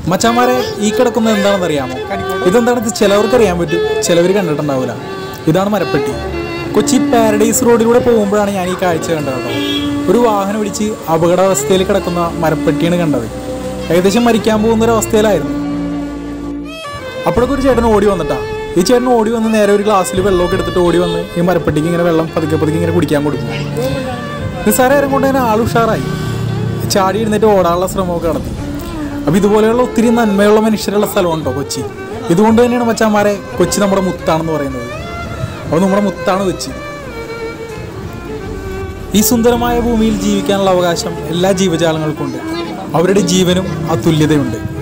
മച്ചാമാരെ ഈ കിടക്കുന്നത് എന്താണെന്ന് അറിയാമോ ഇതെന്താണെന്ന് ചിലവർക്ക് അറിയാൻ പറ്റും ചിലവർ കണ്ടിട്ടുണ്ടാവില്ല ഇതാണ് മരപ്പെട്ടി കൊച്ചി പാരഡൈസ് റോഡിലൂടെ പോകുമ്പോഴാണ് ഞാൻ ഈ കാഴ്ച കണ്ടത് കേട്ടോ ഒരു വാഹനം ഇടിച്ച് അപകടാവസ്ഥയിൽ കിടക്കുന്ന മരപ്പെട്ടിയാണ് കണ്ടത് ഏകദേശം മരിക്കാൻ പോകുന്ന ഒരു അവസ്ഥയിലായിരുന്നു അപ്പോഴൊക്കെ ഒരു ചേട്ടൻ ഓടി വന്നിട്ടാ ഈ ചേട്ടൻ ഓടി വന്ന് നേരെ ഒരു ഗ്ലാസ്സിൽ വെള്ളമൊക്കെ എടുത്തിട്ട് ഓടി വന്ന് ഈ മരപ്പെട്ടിക്ക് ഇങ്ങനെ വെള്ളം പതുക്കെ പതുക്കെ ഇങ്ങനെ കുടിക്കാൻ കൊടുക്കും നിസ്സാര നേരം കൊണ്ട് തന്നെ ആൾ ഉഷാറായി ചാടി എഴുന്നേറ്റ് ഓടാനുള്ള ശ്രമമൊക്കെ നടത്തി അപ്പോൾ ഇതുപോലെയുള്ള ഒത്തിരി നന്മയുള്ള മനുഷ്യരുള്ള സ്ഥലമുണ്ടോ കൊച്ചി ഇതുകൊണ്ട് തന്നെയാണ് മച്ചാന്മാരെ കൊച്ചി നമ്മുടെ മുത്താണെന്ന് പറയുന്നത് അപ്പോൾ നമ്മുടെ മുത്താണ് കൊച്ചി ഈ സുന്ദരമായ ഭൂമിയിൽ ജീവിക്കാനുള്ള അവകാശം എല്ലാ ജീവജാലങ്ങൾക്കും ഉണ്ട് അവരുടെ ജീവനും ആ തുല്യതയുണ്ട്